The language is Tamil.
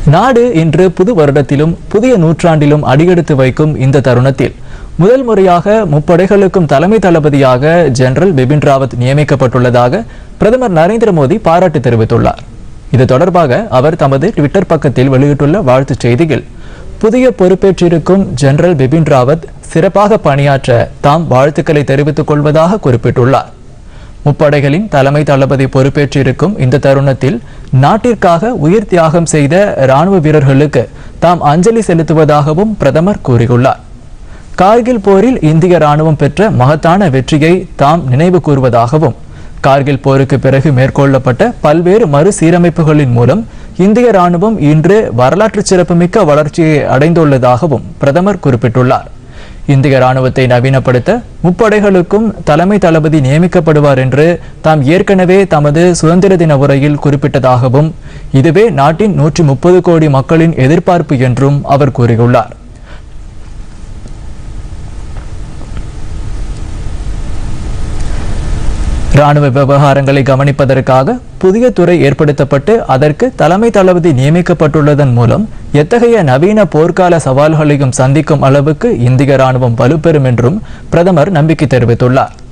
நாடு இன்று புது வருடத்திலும் புதிய நூற்றாண்டிலும் அடியெடுத்து வைக்கும் இந்த தருணத்தில் முதல் முறையாக முப்படைகளுக்கும் தலைமை தளபதியாக ஜெனரல் பிபின் ராவத் நியமிக்கப்பட்டுள்ளதாக பிரதமர் நரேந்திர மோடி பாராட்டு தெரிவித்துள்ளார் இது தொடர்பாக அவர் தமது ட்விட்டர் பக்கத்தில் வெளியிட்டுள்ள வாழ்த்துச் செய்தியில் புதிய பொறுப்பேற்றிருக்கும் ஜெனரல் பிபின் ராவத் சிறப்பாக பணியாற்ற தாம் வாழ்த்துக்களை தெரிவித்துக் கொள்வதாக குறிப்பிட்டுள்ளார் முப்படைகளின் தலைமை தளபதி பொறுப்பேற்றிருக்கும் இந்த தருணத்தில் நாட்டிற்காக உயிர் தியாகம் செய்த ராணுவ வீரர்களுக்கு தாம் அஞ்சலி செலுத்துவதாகவும் பிரதமர் கூறியுள்ளார் கார்கில் போரில் இந்திய ராணுவம் பெற்ற மகத்தான வெற்றியை தாம் நினைவு கூறுவதாகவும் கார்கில் போருக்கு பிறகு மேற்கொள்ளப்பட்ட பல்வேறு மறுசீரமைப்புகளின் மூலம் இந்திய ராணுவம் இன்று வரலாற்று சிறப்புமிக்க வளர்ச்சியை அடைந்துள்ளதாகவும் பிரதமர் குறிப்பிட்டுள்ளார் இந்திய ராணுவத்தை நவீனப்படுத்த முப்படைகளுக்கும் தலைமை தளபதி நியமிக்கப்படுவார் என்று தாம் ஏற்கனவே தமது சுதந்திர தின உரையில் குறிப்பிட்டதாகவும் இதுவே நாட்டின் நூற்றி முப்பது கோடி மக்களின் எதிர்பார்ப்பு என்றும் அவர் கூறியுள்ளார் ராணுவ விவகாரங்களை கவனிப்பதற்காக புதிய துறை ஏற்படுத்தப்பட்டு அதற்கு தலைமை தளபதி நியமிக்கப்பட்டுள்ளதன் மூலம் எத்தகைய நவீன போர்க்கால சவால்களையும் சந்திக்கும் அளவுக்கு இந்திய ராணுவம் வலுப்பெறும் என்றும் பிரதமர் நம்பிக்கை தெரிவித்துள்ளார்